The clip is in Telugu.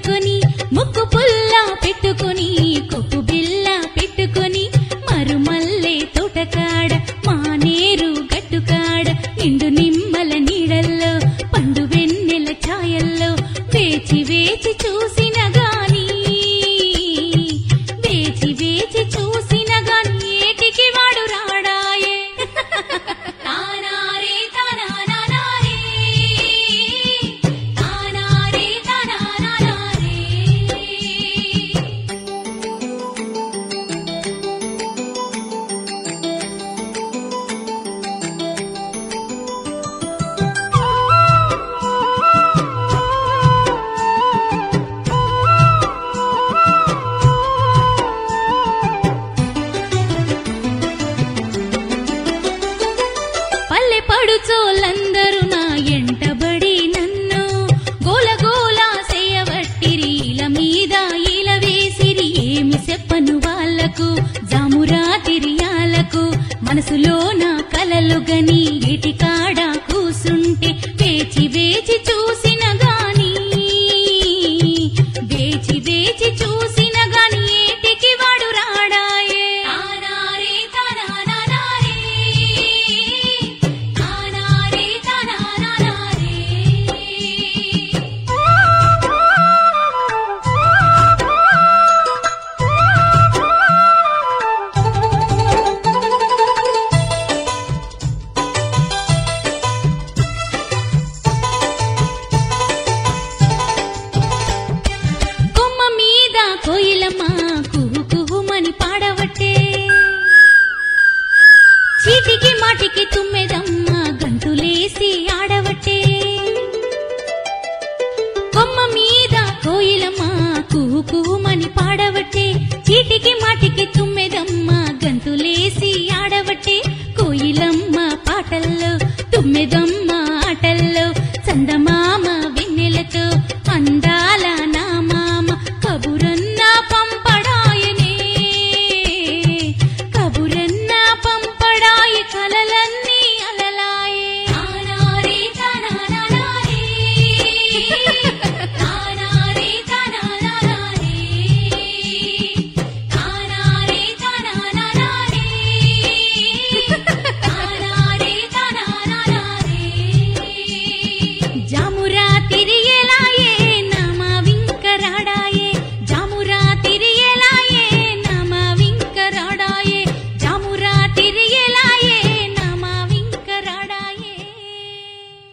పెట్టుకొని ముక్కు పుల్ల పెట్టుకొని కొప్పు బిల్ల పెట్టుకొని మరుమల్లే తోటకాడ మానేరు గట్టుకాడ నిండు నిమ్మల నీడల్లో పండు వెన్నెల ఛాయల్లో వేచి వేచి చూసిన గాని వేచి వేచి చూసిన గాని ఏటికి వాడు రాడాయే తానారే తానానానారే. తానారే తానానానారే. పల్లె పడుచోళ్ళందరూ నా ఎంటబడి నన్ను గోల గోల చేయవట్టిరి ఇల మీద ఇల వేసిరి ఏమి చెప్పను వాళ్లకు జామురా తిరియాలకు మనసులో నా కలలు గని ఏటికాడ